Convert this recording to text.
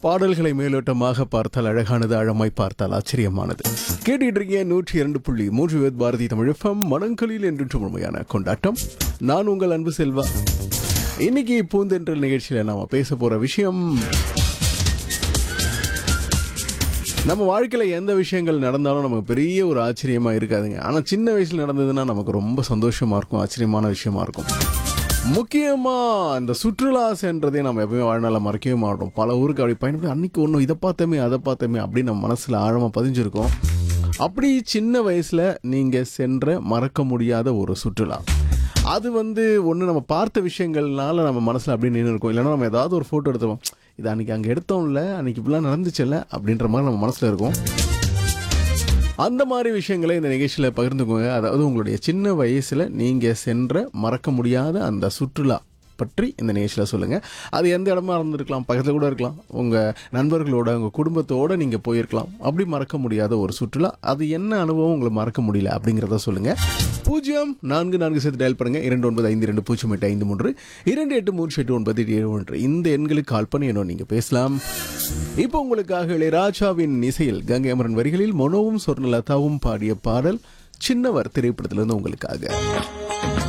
பாடல்களை மேலோட்டமாக பார்த்தால் அழகானது ஆழமாய் பார்த்தால் ஆச்சரியமானது கேட்டுட்டு இருக்கீங்க நூற்றி இரண்டு புள்ளி மூன்று வேத் பாரதி தமிழ் எஃப்எம் மனங்களில் என்று முழுமையான கொண்டாட்டம் நான் உங்கள் அன்பு செல்வா இன்னைக்கு பூந்தென்றல் நிகழ்ச்சியில நாம பேச போற விஷயம் நம்ம வாழ்க்கையில எந்த விஷயங்கள் நடந்தாலும் நமக்கு பெரிய ஒரு ஆச்சரியமா இருக்காதுங்க ஆனா சின்ன வயசுல நடந்ததுன்னா நமக்கு ரொம்ப சந்தோஷமா இருக்கும் ஆச்சரியமான விஷயமா இருக்கும் முக்கியமா இந்த சுற்றுலா சென்றதே நம்ம எப்பவுமே வாழ்நாள மறக்கவே மாட்டோம் பல ஊருக்கு அப்படி பயணப்படி அன்னைக்கு ஒன்றும் இதை பார்த்தோமே அதை பார்த்தோமே அப்படின்னு நம்ம மனசுல ஆழமா பதிஞ்சிருக்கும் அப்படி சின்ன வயசுல நீங்க சென்ற மறக்க முடியாத ஒரு சுற்றுலா அது வந்து ஒன்று நம்ம பார்த்த விஷயங்கள்னால நம்ம மனசில் அப்படியே நின்று இருக்கும் இல்லைன்னா நம்ம ஏதாவது ஒரு ஃபோட்டோ எடுத்துவோம் இது அன்னைக்கு அங்கே எடுத்தோம்ல அன்னைக்கு இப்படிலாம் நடந்துச்சுல்ல அப்படின்ற மாதிரி நம்ம மனசில் இருக்கும் அந்த மாதிரி விஷயங்களை இந்த நிகழ்ச்சியில் பகிர்ந்துக்கோங்க அதாவது உங்களுடைய சின்ன வயசில் நீங்கள் சென்ற மறக்க முடியாத அந்த சுற்றுலா பற்றி இந்த நிகழ்ச்சியில் சொல்லுங்கள் அது எந்த இடமா இருந்திருக்கலாம் பக்கத்தில் கூட இருக்கலாம் உங்கள் நண்பர்களோட உங்கள் குடும்பத்தோடு நீங்கள் போயிருக்கலாம் அப்படி மறக்க முடியாத ஒரு சுற்றுலா அது என்ன அனுபவம் உங்களை மறக்க முடியல அப்படிங்கிறத சொல்லுங்கள் பூஜ்ஜியம் நான்கு நான்கு சேர்த்து டயல் பண்ணுங்கள் இரண்டு ஒன்பது ஐந்து ரெண்டு பூஜ்ஜியம் எட்டு ஐந்து மூன்று இரண்டு எட்டு மூன்று எட்டு ஒன்பது ஏழு ஒன்று இந்த எண்களுக்கு கால் பண்ணி என்னோ நீங்கள் பேசலாம் இப்போ உங்களுக்காக இளையராஜாவின் இசையில் கங்கை அமரன் வரிகளில் மனோவும் சொர்ணலதாவும் பாடிய பாடல் சின்னவர் திரைப்படத்திலிருந்து உங்களுக்காக